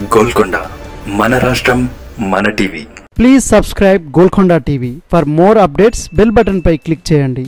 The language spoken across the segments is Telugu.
గోల్కొండ మన రాష్ట్రం మన TV please subscribe Golconda TV for more updates bell button పై క్లిక్ చేయండి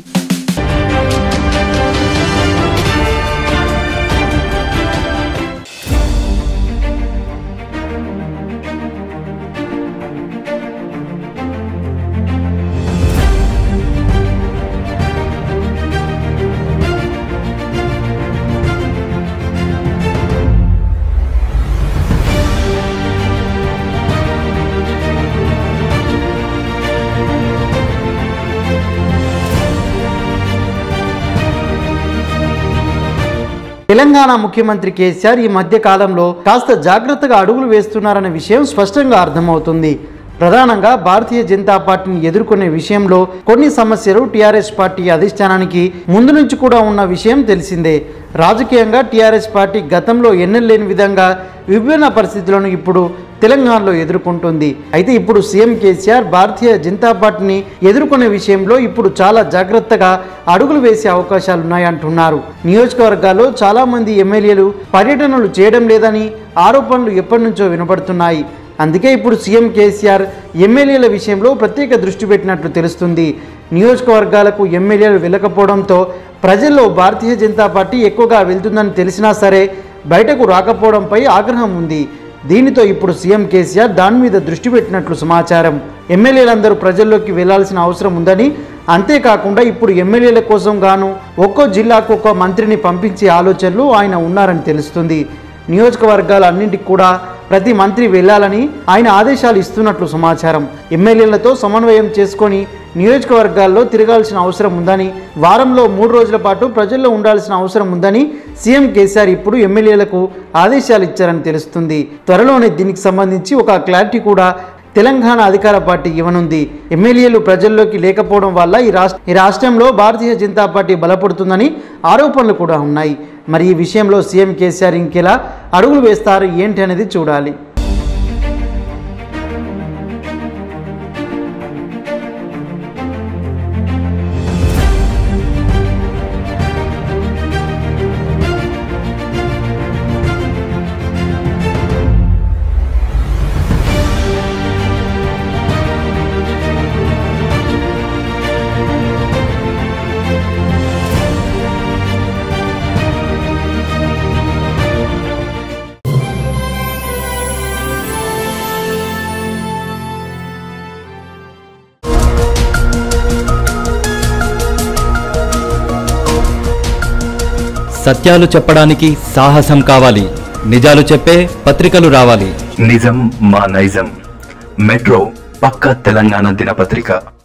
తెలంగాణ ముఖ్యమంత్రి కేసీఆర్ ఈ మధ్య కాలంలో కాస్త జాగ్రత్తగా అడుగులు వేస్తున్నారనే విషయం స్పష్టంగా అర్థమవుతుంది ప్రధానంగా భారతీయ జనతా పార్టీని ఎదుర్కొనే విషయంలో కొన్ని సమస్యలు టీఆర్ఎస్ పార్టీ అధిష్టానానికి ముందు నుంచి కూడా ఉన్న విషయం తెలిసిందే రాజకీయంగా టీఆర్ఎస్ పార్టీ గతంలో ఎన్నెలేని విధంగా విభిన్న పరిస్థితులను ఇప్పుడు తెలంగాణలో ఎదుర్కొంటుంది అయితే ఇప్పుడు సీఎం కేసీఆర్ భారతీయ జనతా పార్టీని ఎదుర్కొనే విషయంలో ఇప్పుడు చాలా జాగ్రత్తగా అడుగులు వేసే అవకాశాలు ఉన్నాయంటున్నారు నియోజకవర్గాల్లో చాలా మంది ఎమ్మెల్యేలు పర్యటనలు చేయడం లేదని ఆరోపణలు ఎప్పటి నుంచో వినపడుతున్నాయి అందుకే ఇప్పుడు సీఎం కేసీఆర్ ఎమ్మెల్యేల విషయంలో ప్రత్యేక దృష్టి పెట్టినట్లు తెలుస్తుంది నియోజకవర్గాలకు ఎమ్మెల్యేలు వెళ్ళకపోవడంతో ప్రజల్లో భారతీయ జనతా పార్టీ ఎక్కువగా వెళ్తుందని తెలిసినా సరే బయటకు రాకపోవడంపై ఆగ్రహం ఉంది దీనితో ఇప్పుడు సీఎం కేసీఆర్ దాని మీద దృష్టి పెట్టినట్లు సమాచారం ఎమ్మెల్యేలందరూ ప్రజల్లోకి వెళ్లాల్సిన అవసరం ఉందని అంతేకాకుండా ఇప్పుడు ఎమ్మెల్యేల కోసం గాను ఒక్కో జిల్లాకు ఒక్కో మంత్రిని పంపించే ఆలోచనలు ఆయన ఉన్నారని తెలుస్తుంది నియోజకవర్గాలన్నింటికి కూడా ప్రతి మంత్రి వెళ్ళాలని ఆయన ఆదేశాలు ఇస్తున్నట్లు సమాచారం ఎమ్మెల్యేలతో సమన్వయం చేసుకొని నియోజకవర్గాల్లో తిరగాల్సిన అవసరం ఉందని వారంలో మూడు రోజుల పాటు ప్రజల్లో ఉండాల్సిన అవసరం ఉందని సీఎం కేసీఆర్ ఇప్పుడు ఎమ్మెల్యేలకు ఆదేశాలు ఇచ్చారని తెలుస్తుంది త్వరలోనే దీనికి సంబంధించి ఒక క్లారిటీ కూడా తెలంగాణ అధికార పార్టీ ఇవ్వనుంది ఎమ్మెల్యేలు ప్రజల్లోకి లేకపోవడం వల్ల ఈ రాష్ట్ర ఈ రాష్ట్రంలో భారతీయ జనతా పార్టీ బలపడుతుందని ఆరోపణలు కూడా ఉన్నాయి మరి ఈ విషయంలో సీఎం కేసీఆర్ ఇంకెలా అడుగులు వేస్తారు ఏంటి అనేది చూడాలి సత్యాలు చెప్పడానికి సాహసం కావాలి నిజాలు చెప్పే పత్రికలు రావాలి నిజం మా నైజం మెట్రో పక్క తెలంగాణ దినపత్రిక